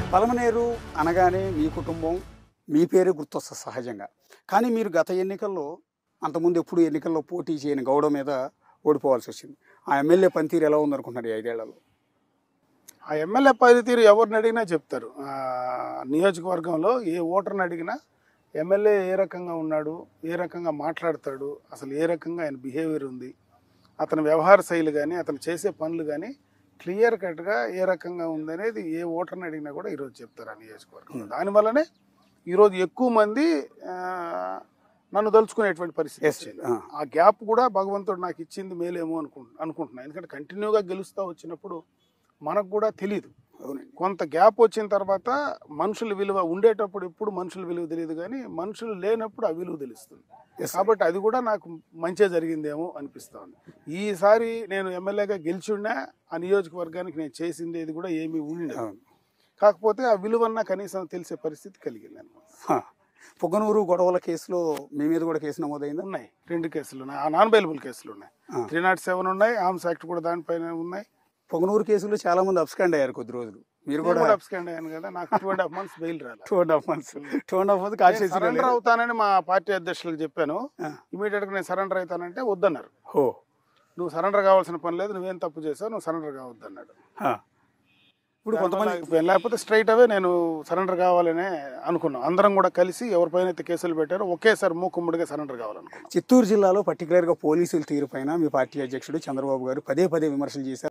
పలమనేరు అనగానే మీ కుటుంబం మీ పేరే గుర్తొస్తుంది సహజంగా కానీ మీరు గత ఎన్నికల్లో అంతకుముందు ఎప్పుడు ఎన్నికల్లో పోటీ చేయని గౌడ మీద ఓడిపోవాల్సి వచ్చింది ఆ ఎమ్మెల్యే పనితీరు ఎలా ఉందనుకుంటున్నారు ఈ ఐదేళ్లలో ఆ ఎమ్మెల్యే పనితీరు ఎవరిని అడిగినా చెప్తారు ఆ నియోజకవర్గంలో ఏ ఓటర్ని అడిగినా ఎమ్మెల్యే ఏ రకంగా ఉన్నాడు ఏ రకంగా మాట్లాడతాడు అసలు ఏ రకంగా ఆయన బిహేవియర్ ఉంది అతని వ్యవహార శైలి కానీ అతను చేసే పనులు కానీ క్లియర్ కట్గా ఏ రకంగా ఉందనేది ఏ ఓటర్ని అడిగినా కూడా ఈరోజు చెప్తారు ఆ నియోజకవర్గంలో దానివల్లనే ఈరోజు ఎక్కువ మంది ఆ, నన్ను తలుచుకునేటువంటి పరిస్థితి Yes, వచ్చింది ఆ. ఆ గ్యాప్ కూడా భగవంతుడు నాకు ఇచ్చింది మేలేమో అనుకు అనుకుంటున్నాను ఎందుకంటే కంటిన్యూగా గెలుస్తూ వచ్చినప్పుడు మనకు కూడా తెలియదు అవునండి కొంత గ్యాప్ వచ్చిన తర్వాత మనుషుల విలువ ఉండేటప్పుడు ఎప్పుడు మనుషుల విలువ తెలియదు కానీ మనుషులు లేనప్పుడు ఆ విలువ తెలుస్తుంది Yes, sir. కాబట్టి అది కూడా నాకు మంచిగా జరిగిందేమో అనిపిస్తా ఉంది ఈసారి నేను ఎమ్మెల్యేగా గెలిచున్నా ఆ నియోజకవర్గానికి నేను చేసింది ఇది కూడా ఏమీ ఉండదు అవును. కాకపోతే ఆ విలువన్న కనీసం తెలిసే పరిస్థితి కలిగింది అనమాట హా. పొగనూరు గొడవల కేసులో మీ మీద కూడా కేసు నమోదైందా ఉన్నాయి రెండు కేసులు ఉన్నాయి ఆ నాన్ బెయిలబుల్ కేసులు ఉన్నాయి ఆ. త్రీ నాట్ సెవెన్ ఉన్నాయి ఆర్మ్స్ యాక్ట్ కూడా దానిపైన ఉన్నాయి పొగనూరు కేసులో చాలా మంది అబ్స్కాండ్ అయ్యారు కొద్ది రోజులు మీరు నేను కూడా కూడా అబ్స్కాండ్ అయ్యాను కదా నాకు two and half months bail రాలేదు two and half months two and half month call surrender అవుతానని మా పార్టీ అధ్యక్షులకు చెప్పాను ఆ. ఇమీడియట్ గా నేను సరెండర్ అవుతానంటే వద్దన్నారు హో నువ్వు సరెండర్ కావాల్సిన పని లేదు నువ్వేం తప్పు చేసావు నువ్వు సరెండర్ కావద్దు అన్నాడు హా. ఇప్పుడు కొంతమంది దానివల్ల లేకపోతే స్ట్రైట్ అవే నేను సరెండర్ కావాలనే అనుకున్నాం అందరం కూడా కలిసి ఎవరిపైన అయితే కేసులు పెట్టారో ఒకేసారి మూకుమ్మడిగా సరెండర్ కావాలనుకున్నాం చిత్తూరు జిల్లాలో పర్టికులర్గా పోలీసుల తీరుపైన మీ పార్టీ అధ్యక్షుడు చంద్రబాబు గారు పదే పదే విమర్శలు చేశారు